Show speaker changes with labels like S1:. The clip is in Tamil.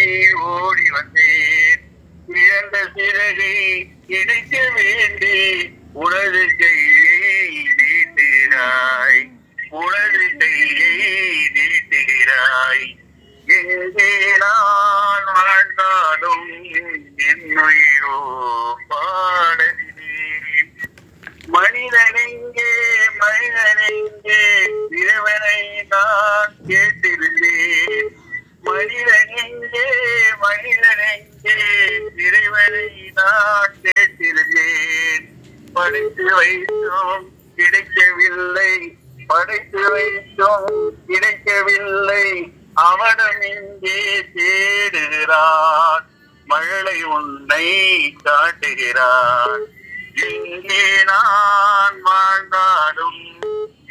S1: ஓடி வந்தேன் இழந்த சிறகை இணைக்க வேண்டி உனது கையை நீட்டுகிறாய் உனது கையை நீட்டுகிறாய் எங்கே நான் வாழ்ந்தாலும் என் உயிரோ பாடலினேன் மனிதனெங்கே மனிதனெங்கே இறைவனை நான் கேட்டிருந்தேன் மனிதனெங்கே மனிதனெங்கே இறைவனை நான் கேட்டிருந்தேன் படித்து வைத்தோம் கிடைக்கவில்லை படைத்து வைத்தோம் கிடைக்கவில்லை அவனும் இங்கே தேடுகிறான் மழலை உன்னை காட்டுகிறான் எங்கே நான் வாழ்ந்தாலும்